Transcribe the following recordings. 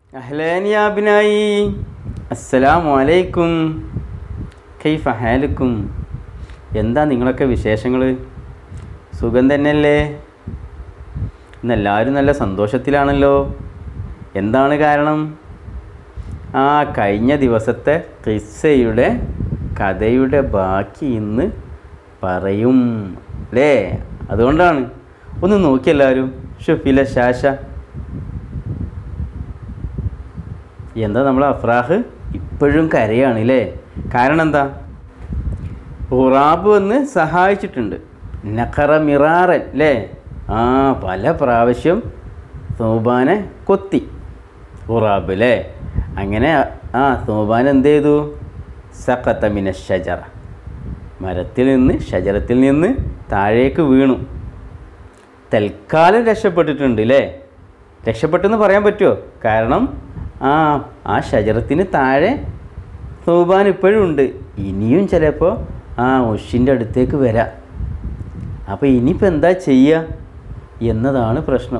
أهلين يا أبنائي السلام عليكم كيف حالكم എന്താ നിങ്ങളൊക്കെ വിശേഷങ്ങൾ സുഖം തന്നെയല്ലേ ഇന്ന് എല്ലാവരും നല്ല സന്തോഷത്തിലാണല്ലോ എന്താണ് കാരണം ആ കഴിഞ്ഞ ദിവസത്തെ കിസ്സയുടെ കഥയുടെ ബാക്കി ഇന്ന് പറയും അല്ലേ അതുകൊണ്ടാണ് ഒന്ന് നോക്കിയെല്ലാവരും ഷുഫില ശാശ എന്താ നമ്മൾ അഫ്രാഹ് ഇപ്പോഴും കരയാണ് അല്ലേ കാരണം എന്താ ഉറാബ് വന്ന് സഹായിച്ചിട്ടുണ്ട് നഖറ മിറാറൻ അല്ലേ ആ പല പ്രാവശ്യം സോബാനെ കൊത്തി ഉറാബ് അല്ലേ അങ്ങനെ ആ സോബാൻ എന്ത് ചെയ്തു സഖത്തമിന ഷജറ മരത്തിൽ നിന്ന് ഷജറത്തിൽ നിന്ന് താഴേക്ക് വീണു തൽക്കാലം രക്ഷപ്പെട്ടിട്ടുണ്ട് അല്ലേ രക്ഷപ്പെട്ടെന്ന് പറയാൻ പറ്റുമോ കാരണം ആ ആ ഷജറത്തിന് താഴെ സൗബാൻ ഇപ്പോഴും ഉണ്ട് ഇനിയും ചിലപ്പോൾ ആ ഉഷിൻ്റെ അടുത്തേക്ക് വരാം അപ്പോൾ ഇനിയിപ്പോൾ എന്താ ചെയ്യുക എന്നതാണ് പ്രശ്നം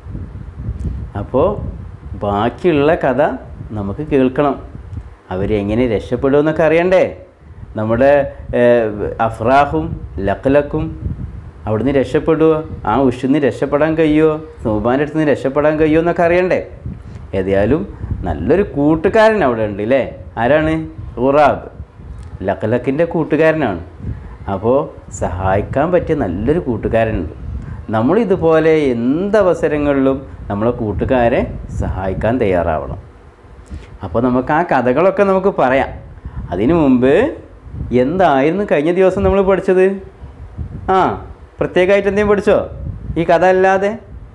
അപ്പോൾ ബാക്കിയുള്ള കഥ നമുക്ക് കേൾക്കണം അവരെങ്ങനെ രക്ഷപ്പെടുമെന്നൊക്കെ അറിയണ്ടേ നമ്മുടെ ഏഹ്, അഫ്രാഹും ലഖലക്കും അവിടുന്ന് രക്ഷപ്പെടുമോ ആ ഉഷിന്ന് രക്ഷപ്പെടാൻ കഴിയുമോ സൂബാൻ്റെ അടുത്ത് നിന്ന് രക്ഷപ്പെടാൻ കഴിയുമോ എന്നൊക്കെ അറിയണ്ടേ ഏതായാലും നല്ലൊരു കൂട്ടുകാരൻ അവിടെ ഉണ്ട് അല്ലേ ആരാണ് ഉറാബ് ലഖലക്കിൻ്റെ കൂട്ടുകാരനാണ് അപ്പോൾ സഹായിക്കാൻ പറ്റിയ നല്ലൊരു കൂട്ടുകാരനുണ്ട് നമ്മൾ ഇതുപോലെ എന്തവസരങ്ങളിലും നമ്മളെ കൂട്ടുകാരെ സഹായിക്കാൻ തയ്യാറാവണം അപ്പോൾ നമുക്ക് ആ കഥകളൊക്കെ നമുക്ക് പറയാം അതിനു മുമ്പ് എന്തായിരുന്നു കഴിഞ്ഞ ദിവസം നമ്മൾ പഠിച്ചത് ആ പ്രത്യേകമായിട്ട് എന്തെങ്കിലും പഠിച്ചോ ഈ കഥ അല്ലാതെ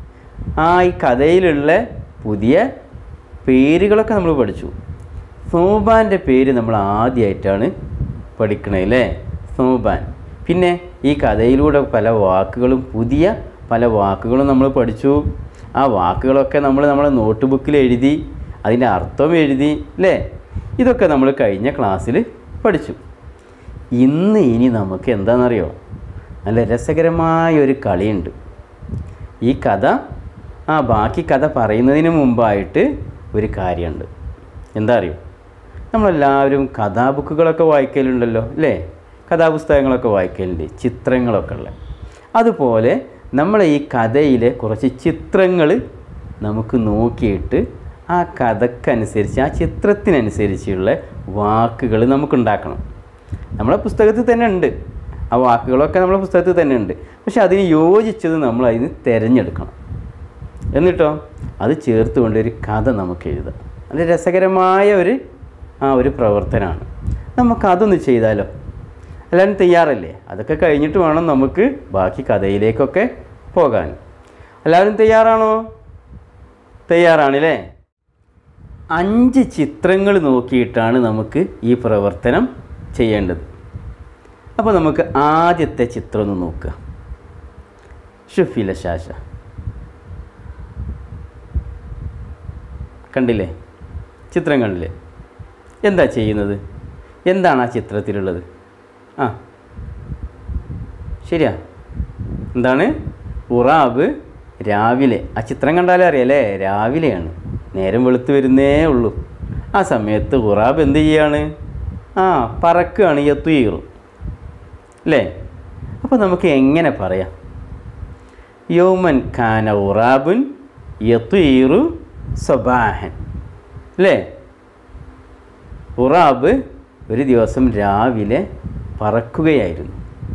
ആ ഈ കഥയിലുള്ള പുതിയ പേരുകളൊക്കെ നമ്മൾ പഠിച്ചു സോബാൻ്റെ പേര് നമ്മൾ ആദ്യമായിട്ടാണ് പഠിക്കണത് അല്ലേ സോബാൻ പിന്നെ ഈ കഥയിലൂടെ പല വാക്കുകളും പുതിയ പല വാക്കുകളും നമ്മൾ പഠിച്ചു ആ വാക്കുകളൊക്കെ നമ്മൾ നമ്മുടെ നോട്ട് ബുക്കിൽ എഴുതി അതിൻ്റെ അർത്ഥം എഴുതി അല്ലേ ഇതൊക്കെ നമ്മൾ കഴിഞ്ഞ ക്ലാസ്സിൽ പഠിച്ചു ഇന്ന് ഇനി നമുക്ക് എന്താണെന്നറിയോ നല്ല രസകരമായ ഒരു കളിയുണ്ട് ഈ കഥ ആ ബാക്കി കഥ പറയുന്നതിന് മുമ്പായിട്ട് ഒരു കാര്യമുണ്ട് എന്താ അറിയോ നമ്മളെല്ലാവരും കഥാബുക്കുകളൊക്കെ വായിക്കലുണ്ടല്ലോ അല്ലേ കഥാപുസ്തകങ്ങളൊക്കെ വായിക്കലുണ്ട് ചിത്രങ്ങളൊക്കെ ഉള്ള അതുപോലെ നമ്മൾ ഈ കഥയിലെ കുറച്ച് ചിത്രങ്ങൾ നമുക്ക് നോക്കിയിട്ട് ആ കഥക്കനുസരിച്ച് ആ ചിത്രത്തിനനുസരിച്ചുള്ള വാക്കുകൾ നമുക്കുണ്ടാക്കണം നമ്മളെ പുസ്തകത്തിൽ തന്നെ ഉണ്ട് ആ വാക്കുകളൊക്കെ നമ്മളെ പുസ്തകത്തിൽ തന്നെ ഉണ്ട് പക്ഷെ അതിന് യോജിച്ചത് നമ്മൾ അതിന് തിരഞ്ഞെടുക്കണം എന്നിട്ടോ അത് ചേർത്തുകൊണ്ട് ഒരു കഥ നമുക്ക് എഴുതാം നല്ല രസകരമായ ഒരു ആ ഒരു പ്രവർത്തനമാണ് നമുക്കതൊന്ന് ചെയ്താലോ എല്ലാവരും തയ്യാറല്ലേ അതൊക്കെ കഴിഞ്ഞിട്ട് വേണം നമുക്ക് ബാക്കി കഥയിലേക്കൊക്കെ പോകാൻ എല്ലാവരും തയ്യാറാണോ തയ്യാറാണല്ലേ അഞ്ച് ചിത്രങ്ങൾ നോക്കിയിട്ടാണ് നമുക്ക് ഈ പ്രവർത്തനം ചെയ്യേണ്ടത് അപ്പോൾ നമുക്ക് ആദ്യത്തെ ചിത്രം ഒന്ന് നോക്കുക ഷുഫില ശാശ കണ്ടില്ലേ ചിത്രം കണ്ടില്ലേ എന്താ ചെയ്യുന്നത് എന്താണ് ആ ചിത്രത്തിലുള്ളത് ആ ശരിയാ എന്താണ് ഉറാബ് രാവിലെ ആ ചിത്രം കണ്ടാലേ അറിയാലേ രാവിലെയാണ് നേരം വെളുത്ത് വരുന്നേ ഉള്ളൂ ആ സമയത്ത് ഉറാബ് എന്ത് ചെയ്യാണ് ആ പറക്കുകയാണ് യത്തുയീറും അല്ലേ അപ്പോൾ നമുക്ക് എങ്ങനെ പറയാം യൗമൻ ഖാന ഉറാബുൻ യത്തുയീറു സ്വബാഹൻ അല്ലേ ഉറാബ് ഒരു ദിവസം രാവിലെ പറക്കുകയായിരുന്നു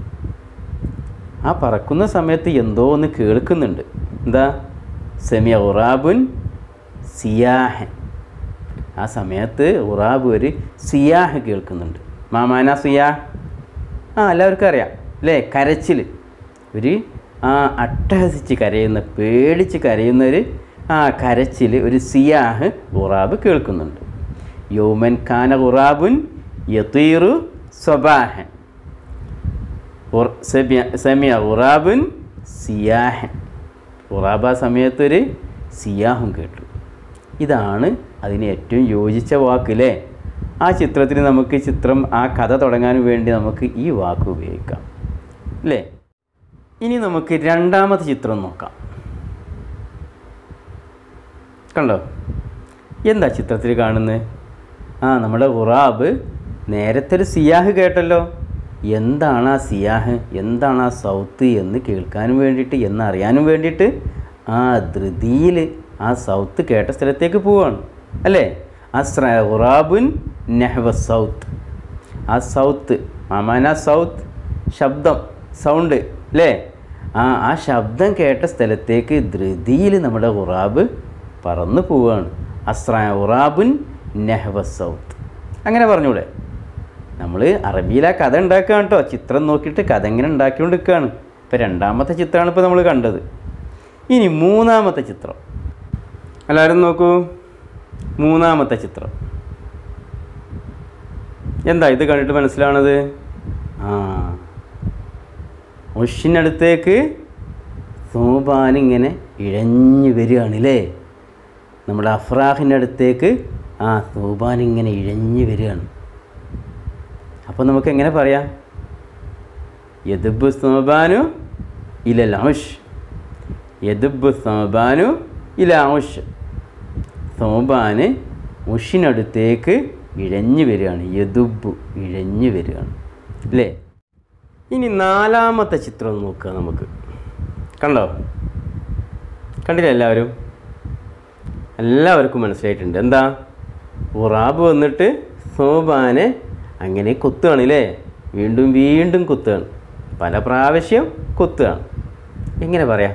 ആ പറക്കുന്ന സമയത്ത് എന്തോ ഒന്ന് കേൾക്കുന്നുണ്ട് എന്താ സെമിയ ഉറാബുൻ സിയാഹൻ ആ സമയത്ത് ഉറാബ് ഒരു സിയാഹ് കേൾക്കുന്നുണ്ട് മാമാന സിയാഹ് ആ എല്ലാവർക്കും അറിയാം അല്ലേ കരച്ചിൽ ഒരു ആ അട്ടഹസിച്ച് കരയുന്ന പേടിച്ച് കരയുന്ന ഒരു ആ കരച്ചിൽ ഒരു സിയാഹ് ഉറാബ് കേൾക്കുന്നുണ്ട് യൗമൻ ഖാന ഉറാബുൻ യത്തീറു സ്വബാഹൻ ഉർ- സമിയ- സമിയ ഉറാബുൻ സിയാഹൻ ഉറാബ് ആ സമയത്തൊരു സിയാഹും കേട്ടു ഇതാണ് അതിന് ഏറ്റവും യോജിച്ച വാക്ക് അല്ലേ ആ ചിത്രത്തിന് നമുക്ക് ചിത്രം ആ കഥ തുടങ്ങാൻ വേണ്ടി നമുക്ക് ഈ വാക്ക് ഉപയോഗിക്കാം അല്ലേ ഇനി നമുക്ക് രണ്ടാമത്തെ ചിത്രം നോക്കാം കണ്ടോ എന്താ ചിത്രത്തിൽ കാണുന്നത് ആ നമ്മുടെ ഉറാബ് നേരത്തെ ഒരു സിയാഹ് കേട്ടല്ലോ എന്താണ് ആ സിയാഹ് എന്താണ് ആ സൗത്ത് എന്ന് കേൾക്കാനും വേണ്ടിയിട്ട് എന്നറിയാനും വേണ്ടിയിട്ട് ആ ധൃതിയിൽ ആ സൗത്ത് കേട്ട സ്ഥലത്തേക്ക് പോവാണ് അല്ലേ അസ്ര ഉറാബുൻ നെഹ്വ സൗത്ത് ആ സൗത്ത് മാമാന സൗത്ത് ശബ്ദം സൗണ്ട് അല്ലേ ആ ആ ശബ്ദം കേട്ട സ്ഥലത്തേക്ക് ധൃതിയിൽ നമ്മുടെ ഉറാബ് പറന്നു പോവുകയാണ് അസ്ര ഉറാബുൻ നെഹ്വ സൗത്ത് അങ്ങനെ പറഞ്ഞൂടെ നമ്മൾ അറബിയിൽ ആ കഥ ഉണ്ടാക്കുകയാണ് കേട്ടോ ചിത്രം നോക്കിയിട്ട് കഥ ഇങ്ങനെ ഉണ്ടാക്കിക്കൊണ്ട് നിൽക്കുകയാണ് ഇപ്പോൾ രണ്ടാമത്തെ ചിത്രമാണ് ഇപ്പോൾ നമ്മൾ കണ്ടത് ഇനി മൂന്നാമത്തെ ചിത്രം എല്ലാവരും നോക്കൂ മൂന്നാമത്തെ ചിത്രം എന്താ ഇത് കണ്ടിട്ട് മനസ്സിലാവണത് ആ ഒഷിനടുത്തേക്ക് സൂബാൻ ഇങ്ങനെ ഇഴഞ്ഞു വരികയാണല്ലേ നമ്മുടെ അഫ്രാഹിൻ്റെ അടുത്തേക്ക് ആ സൂബാൻ ഇങ്ങനെ ഇഴഞ്ഞു വരികയാണ് അപ്പോൾ നമുക്ക് എങ്ങനെ പറയാം യദുബ് സോബാനു ഇലൽ ഔഷ് യദുബ് സോബാനു ഇല ഔഷ് സോബാന് ഉഷിനടുത്തേക്ക് ഇഴഞ്ഞു വരികയാണ് യദുബ് ഇഴഞ്ഞു വരികയാണ് അല്ലേ ഇനി നാലാമത്തെ ചിത്രം ഒന്ന് നോക്കുക നമുക്ക് കണ്ടോ കണ്ടില്ല എല്ലാവരും എല്ലാവർക്കും മനസ്സിലായിട്ടുണ്ട് എന്താ ഉറാബ് വന്നിട്ട് സോബാനെ അങ്ങനെ കൊത്തുകയാണ് അല്ലേ വീണ്ടും വീണ്ടും കൊത്തുകയാണ് പല പ്രാവശ്യം കൊത്തുകയാണ് എങ്ങനെ പറയാം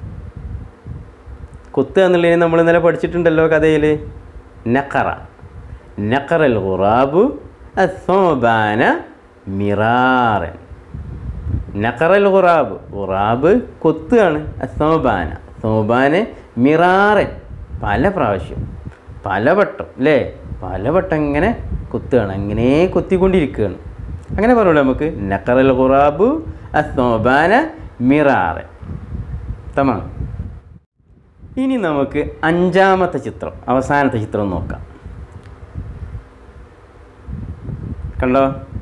കൊത്തുക എന്നുള്ളതിന് നമ്മൾ ഇന്നലെ പഠിച്ചിട്ടുണ്ടല്ലോ കഥയിൽ നക്കറ നക്കറൽ ഖുറാബു അസോബാന മിറാറൻ നക്കറൽ ഖുറാബ് ഖുറാബ് കൊത്തുകയാണ് അസോബാന സോബാന് മിറാറൻ പല പ്രാവശ്യം പലവട്ടം അല്ലേ പലവട്ടം ഇങ്ങനെ കുത്തുകയാണ് അങ്ങനെ കൊത്തിക്കൊണ്ടിരിക്കുകയാണ് അങ്ങനെ പറഞ്ഞൂടെ നമുക്ക് നക്കറൽ ഖുറാബു അസോബാന മിറാറൻ തമാ ഇനി നമുക്ക് അഞ്ചാമത്തെ ചിത്രം അവസാനത്തെ ചിത്രം നോക്കാം കണ്ടോ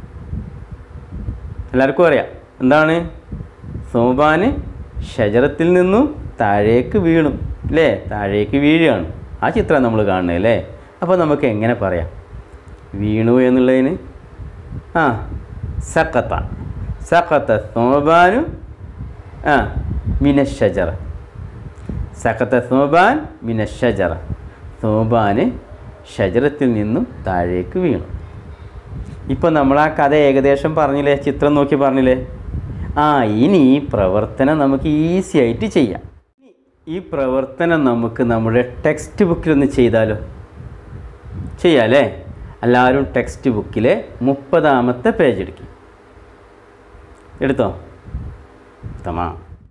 എല്ലാവർക്കും അറിയാം എന്താണ് സോബാന് ഷജറത്തിൽ നിന്നും താഴേക്ക് വീണു അല്ലേ താഴേക്ക് വീഴുകയാണ് ആ ചിത്രം നമ്മൾ കാണുന്നത് അല്ലേ അപ്പോൾ നമുക്ക് എങ്ങനെ പറയാം വീണു എന്നുള്ളതിന് ആ സക്കത്ത സക്കത്ത സോബാനു ആ മിനഷജറ സക്കത്ത സോബാൻ മിനഷജറ സോബാന് ഷജറത്തിൽ നിന്നും താഴേക്ക് വീണു ഇപ്പോൾ നമ്മൾ ആ കഥ ഏകദേശം പറഞ്ഞില്ലേ ചിത്രം നോക്കി പറഞ്ഞില്ലേ ആ ഇനി ഈ പ്രവർത്തനം നമുക്ക് ഈസി ആയിട്ട് ചെയ്യാം ഈ പ്രവർത്തനം നമുക്ക് നമ്മുടെ ടെക്സ്റ്റ് ബുക്കിലൊന്ന് ചെയ്താലോ ചെയ്യാം അല്ലേ എല്ലാവരും ടെക്സ്റ്റ് ബുക്കിലെ മുപ്പതാമത്തെ പേജ് എടുക്കും എടുത്തോ തമാ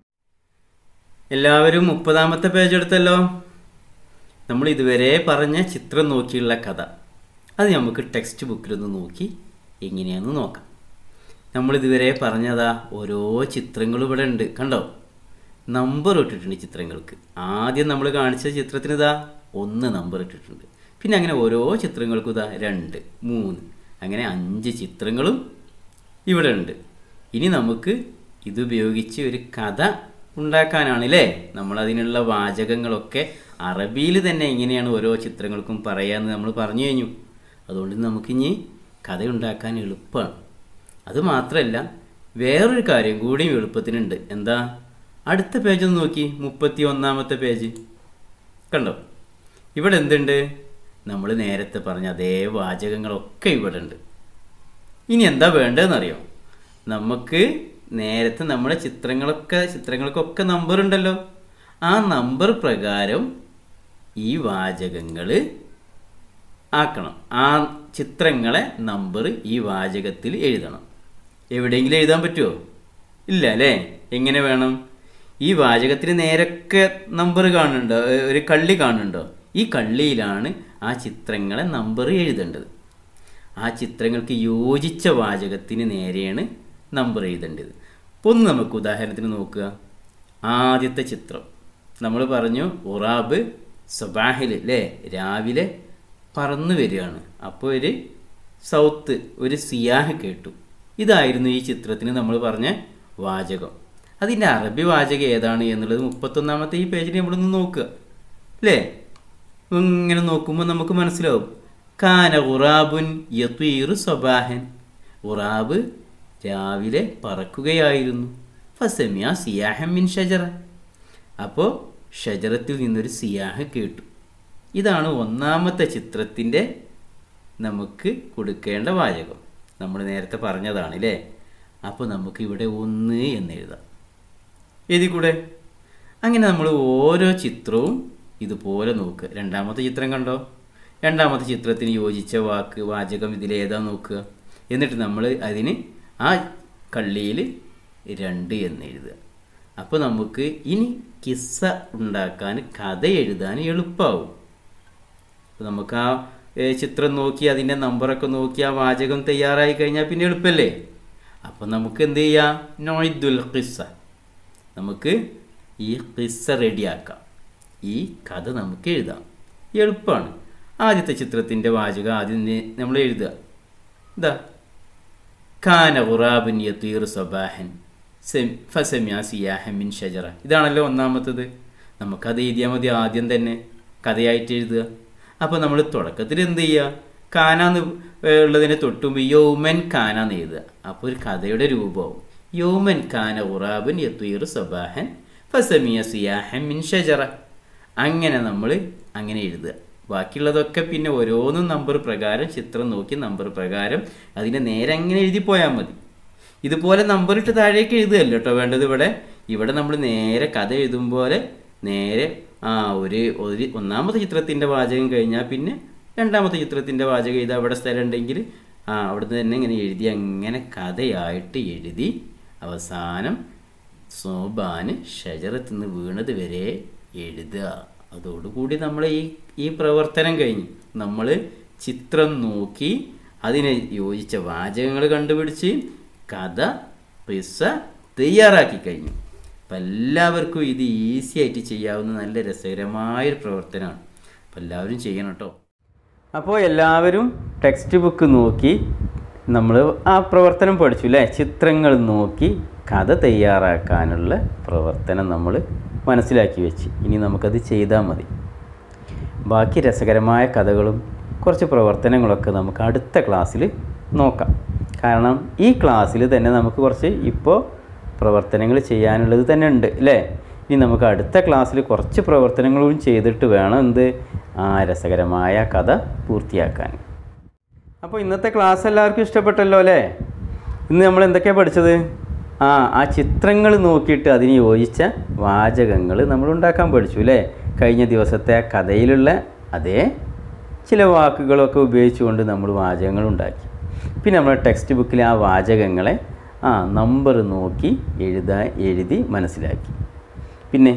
എല്ലാവരും മുപ്പതാമത്തെ പേജ് എടുത്തല്ലോ നമ്മൾ ഇതുവരെ പറഞ്ഞ ചിത്രം നോക്കിയുള്ള കഥ അത് നമുക്ക് ടെക്സ്റ്റ് ബുക്കിലൊന്ന് നോക്കി എങ്ങനെയാണെന്ന് നോക്കാം നമ്മൾ ഇതുവരെ പറഞ്ഞതാ ഓരോ ചിത്രങ്ങളും ഇവിടെ ഉണ്ട് കണ്ടോ നമ്പർ ഇട്ടിട്ടുണ്ട് ചിത്രങ്ങൾക്ക് ആദ്യം നമ്മൾ കാണിച്ച ചിത്രത്തിന് ഇതാ ഒന്ന് നമ്പർ ഇട്ടിട്ടുണ്ട് പിന്നെ അങ്ങനെ ഓരോ ചിത്രങ്ങൾക്കും ഇതാ രണ്ട് മൂന്ന് അങ്ങനെ അഞ്ച് ചിത്രങ്ങളും ഇവിടെ ഉണ്ട് ഇനി നമുക്ക് ഇതുപയോഗിച്ച് ഒരു കഥ ഉണ്ടാക്കാനാണല്ലേ നമ്മളതിനുള്ള വാചകങ്ങളൊക്കെ അറബിയിൽ തന്നെ എങ്ങനെയാണ് ഓരോ ചിത്രങ്ങൾക്കും പറയാമെന്ന് നമ്മൾ പറഞ്ഞു കഴിഞ്ഞു അതുകൊണ്ട് നമുക്കിനി കഥ ഉണ്ടാക്കാൻ എളുപ്പമാണ് അത് മാത്രമല്ല വേറൊരു കാര്യം കൂടിയും എളുപ്പത്തിനുണ്ട് എന്താ അടുത്ത പേജ് ഒന്ന് നോക്കി മുപ്പത്തി ഒന്നാമത്തെ പേജ് കണ്ടോ ഇവിടെ എന്തുണ്ട് നമ്മൾ നേരത്തെ പറഞ്ഞ അതേ വാചകങ്ങളൊക്കെ ഇവിടെ ഉണ്ട് ഇനി എന്താ വേണ്ടതെന്നറിയോ നമുക്ക് നേരത്തെ നമ്മുടെ ചിത്രങ്ങളൊക്കെ ചിത്രങ്ങൾക്കൊക്കെ നമ്പർ ഉണ്ടല്ലോ ആ നമ്പർ പ്രകാരം ഈ വാചകങ്ങൾ ആക്കണം ആ ചിത്രങ്ങളെ നമ്പർ ഈ വാചകത്തിൽ എഴുതണം എവിടെയെങ്കിലും എഴുതാൻ പറ്റുമോ ഇല്ല അല്ലേ എങ്ങനെ വേണം ഈ വാചകത്തിന് നേരൊക്കെ നമ്പർ കാണുന്നുണ്ടോ ഏ, ഒരു കള്ളി കാണുന്നുണ്ടോ ഈ കള്ളിയിലാണ് ആ ചിത്രങ്ങളെ നമ്പർ എഴുതേണ്ടത് ആ ചിത്രങ്ങൾക്ക് യോജിച്ച വാചകത്തിന് നേരെയാണ് നമ്പർ എഴുതേണ്ടത് അപ്പോൾ ഒന്ന് നമുക്ക് ഉദാഹരണത്തിന് നോക്കുക ആദ്യത്തെ ചിത്രം നമ്മൾ പറഞ്ഞു ഉറാബ് സബാഹിൽ അല്ലേ രാവിലെ പറന്നു വരികയാണ് അപ്പോൾ ഒരു സൗത്ത് ഒരു സിയാഹ് കേട്ടു ഇതായിരുന്നു ഈ ചിത്രത്തിന് നമ്മൾ പറഞ്ഞ വാചകം അതിൻ്റെ അറബി വാചകം ഏതാണ് എന്നുള്ളത് മുപ്പത്തൊന്നാമത്തെ ഈ പേജിൽ നമ്മളൊന്ന് നോക്കുക അല്ലേ ഇങ്ങനെ നോക്കുമ്പോൾ നമുക്ക് മനസ്സിലാവും കാന ഉറാബുൻ യത്തീറു സ്വബാഹൻ ഉറാബ് രാവിലെ പറക്കുകയായിരുന്നു ഫസമിയ സിയാഹം മിൻ ഷജറ അപ്പോൾ ഷജറത്തിൽ നിന്നൊരു സിയാഹ് കേട്ടു ഇതാണ് ഒന്നാമത്തെ ചിത്രത്തിൻ്റെ നമുക്ക് കൊടുക്കേണ്ട വാചകം നമ്മൾ നേരത്തെ പറഞ്ഞതാണ് അല്ലേ അപ്പോൾ നമുക്ക് ഇവിടെ ഒന്ന് എന്ന് എഴുതാം എഴുതി കൂടെ അങ്ങനെ നമ്മൾ ഓരോ ചിത്രവും ഇതുപോലെ നോക്കുക രണ്ടാമത്തെ ചിത്രം കണ്ടോ രണ്ടാമത്തെ ചിത്രത്തിന് യോജിച്ച വാക്ക് വാചകം ഇതിലേതാ നോക്കുക എന്നിട്ട് നമ്മൾ അതിന് ആ കള്ളിയിൽ രണ്ട് എന്ന് എഴുതുക അപ്പോൾ നമുക്ക് ഇനി കിസ്സ ഉണ്ടാക്കാൻ കഥ എഴുതാൻ എളുപ്പമാവും അപ്പോൾ നമുക്ക് ആ ഏ, ചിത്രം നോക്കി അതിൻ്റെ നമ്പറൊക്കെ നോക്കി ആ വാചകം തയ്യാറായി കഴിഞ്ഞാൽ പിന്നെ എളുപ്പമല്ലേ അപ്പോൾ നമുക്ക് എന്ത് ചെയ്യാം നോയിദുൽ ഖിസ്സ നമുക്ക് ഈ ഖിസ്സ റെഡിയാക്കാം ഈ കഥ നമുക്ക് എഴുതാം എളുപ്പമാണ് ആദ്യത്തെ ചിത്രത്തിൻ്റെ വാചകം ആദ്യം നെ- നമ്മൾ എഴുതുക ഇതാ കാന ഖുറാബിൻ യത്തീർ സബാഹൻ സെം- ഫസമിയ സിയാഹൻ മിൻ ഷജറ ഇതാണല്ലോ ഒന്നാമത്തത് നമുക്കത് എഴുതിയാൽ മതി ആദ്യം തന്നെ കഥയായിട്ട് എഴുതുക അപ്പോൾ നമ്മൾ തുടക്കത്തിൽ എന്ത് ചെയ്യുക കാനാന്ന് ഉള്ളതിനെ തൊട്ടുമ്പ് യൗമൻ കാനാന്ന് എഴുതുക അപ്പോൾ ഒരു കഥയുടെ രൂപമാവും യൗമൻ കാന ഖുറാബിൻ യത്തീർ സബാഹൻ ഫസമിയ സിയാഹൻ മിൻ ഷജറ അങ്ങനെ നമ്മൾ അങ്ങനെ എഴുതുക ബാക്കിയുള്ളതൊക്കെ പിന്നെ ഓരോന്നും നമ്പർ പ്രകാരം ചിത്രം നോക്കി നമ്പർ പ്രകാരം അതിനെ നേരെ അങ്ങനെ എഴുതി പോയാൽ മതി ഇതുപോലെ നമ്പർ ഇട്ട് താഴേക്ക് എഴുതുകയല്ലോ കേട്ടോ വേണ്ടത് ഇവിടെ ഇവിടെ നമ്മൾ നേരെ കഥ എഴുതും പോലെ നേരെ ആ ഒരു ഒരു ഒന്നാമത്തെ ചിത്രത്തിൻ്റെ വാചകം കഴിഞ്ഞാൽ പിന്നെ രണ്ടാമത്തെ ചിത്രത്തിൻ്റെ വാചകം എഴുതാൻ അവിടെ സ്ഥലം ഉണ്ടെങ്കിൽ ആ അവിടുന്ന് തന്നെ ഇങ്ങനെ എഴുതി അങ്ങനെ കഥയായിട്ട് എഴുതി അവസാനം സോബാന് ഷജറത്ത് നിന്ന് വീണത് വരെ എഴുതുക അതോടുകൂടി നമ്മൾ ഈ ഈ പ്രവർത്തനം കഴിഞ്ഞു നമ്മൾ ചിത്രം നോക്കി അതിനെ യോജിച്ച വാചകങ്ങൾ കണ്ടുപിടിച്ച് കഥ പിസ്സ തയ്യാറാക്കി കഴിഞ്ഞു അപ്പം എല്ലാവർക്കും ഇത് ഈസി ആയിട്ട് ചെയ്യാവുന്ന നല്ല രസകരമായൊരു പ്രവർത്തനമാണ് അപ്പം എല്ലാവരും ചെയ്യണം കേട്ടോ അപ്പോൾ എല്ലാവരും ടെക്സ്റ്റ് ബുക്ക് നോക്കി നമ്മൾ ആ പ്രവർത്തനം പഠിച്ചു അല്ലേ ചിത്രങ്ങൾ നോക്കി കഥ തയ്യാറാക്കാനുള്ള പ്രവർത്തനം നമ്മൾ മനസ്സിലാക്കി വെച്ച് ഇനി നമുക്കത് ചെയ്താൽ മതി ബാക്കി രസകരമായ കഥകളും കുറച്ച് പ്രവർത്തനങ്ങളൊക്കെ നമുക്ക് അടുത്ത ക്ലാസ്സിൽ നോക്കാം കാരണം ഈ ക്ലാസ്സിൽ തന്നെ നമുക്ക് കുറച്ച് ഇപ്പോൾ പ്രവർത്തനങ്ങൾ ചെയ്യാനുള്ളത് തന്നെ ഉണ്ട് അല്ലേ ഇനി നമുക്ക് അടുത്ത ക്ലാസ്സിൽ കുറച്ച് പ്രവർത്തനങ്ങളും ചെയ്തിട്ട് വേണം എന്ത് ആ രസകരമായ കഥ പൂർത്തിയാക്കാൻ അപ്പോൾ ഇന്നത്തെ ക്ലാസ് എല്ലാവർക്കും ഇഷ്ടപ്പെട്ടല്ലോ അല്ലേ ഇന്ന് നമ്മൾ എന്തൊക്കെയാണ് പഠിച്ചത് ആ ആ ചിത്രങ്ങൾ നോക്കിയിട്ട് അതിന് യോജിച്ച വാചകങ്ങൾ നമ്മൾ ഉണ്ടാക്കാൻ പഠിച്ചു അല്ലേ കഴിഞ്ഞ ദിവസത്തെ ആ കഥയിലുള്ള അതേ ചില വാക്കുകളൊക്കെ ഉപയോഗിച്ചുകൊണ്ട് നമ്മൾ വാചകങ്ങൾ ഉണ്ടാക്കി പിന്നെ നമ്മുടെ ടെക്സ്റ്റ് ബുക്കിലെ ആ വാചകങ്ങളെ ആ നമ്പർ നോക്കി എഴുതാ എഴുതി മനസ്സിലാക്കി പിന്നെ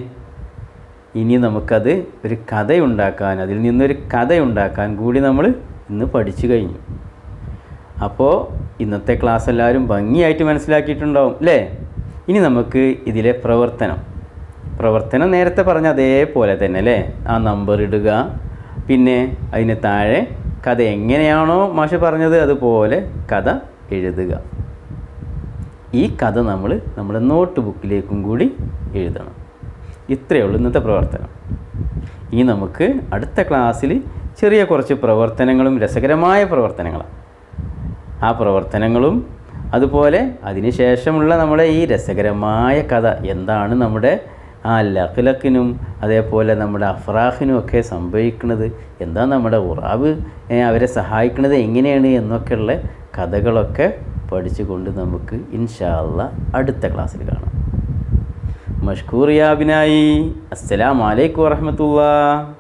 ഇനി നമുക്കത് ഒരു കഥയുണ്ടാക്കാൻ അതിൽ നിന്നൊരു കഥയുണ്ടാക്കാൻ കൂടി നമ്മൾ ഇന്ന് പഠിച്ചു കഴിഞ്ഞു അപ്പോൾ ഇന്നത്തെ ക്ലാസ് എല്ലാവരും ഭംഗിയായിട്ട് മനസ്സിലാക്കിയിട്ടുണ്ടാവും അല്ലേ ഇനി നമുക്ക് ഇതിലെ പ്രവർത്തനം പ്രവർത്തനം നേരത്തെ പറഞ്ഞ അതേപോലെ തന്നെ അല്ലേ ആ നമ്പർ ഇടുക പിന്നെ അതിന് താഴെ കഥ എങ്ങനെയാണോ മാഷ് പറഞ്ഞത് അതുപോലെ കഥ എഴുതുക ഈ കഥ നമ്മൾ നമ്മുടെ നോട്ട് ബുക്കിലേക്കും കൂടി എഴുതണം ഇത്രയേ ഉള്ളൂ ഇന്നത്തെ പ്രവർത്തനം ഇനി നമുക്ക് അടുത്ത ക്ലാസ്സിൽ ചെറിയ കുറച്ച് പ്രവർത്തനങ്ങളും രസകരമായ പ്രവർത്തനങ്ങളാണ് ആ പ്രവർത്തനങ്ങളും അതുപോലെ അതിനുശേഷമുള്ള നമ്മുടെ ഈ രസകരമായ കഥ എന്താണ് നമ്മുടെ ആ ലഖ്ലഖിനും അതേപോലെ നമ്മുടെ അഫ്രാഹിനും ഒക്കെ സംഭവിക്കുന്നത് എന്താ നമ്മുടെ ഉറാബ് ഏ, അവരെ സഹായിക്കുന്നത് എങ്ങനെയാണ് എന്നൊക്കെയുള്ള കഥകളൊക്കെ പഠിച്ചുകൊണ്ട് നമുക്ക് ഇൻഷാ അല്ലാ അടുത്ത ക്ലാസ്സിൽ കാണാം മഷ്കൂർ യാബിനായി അസ്സലാമലൈക്കും വറഹമത്തുള്ള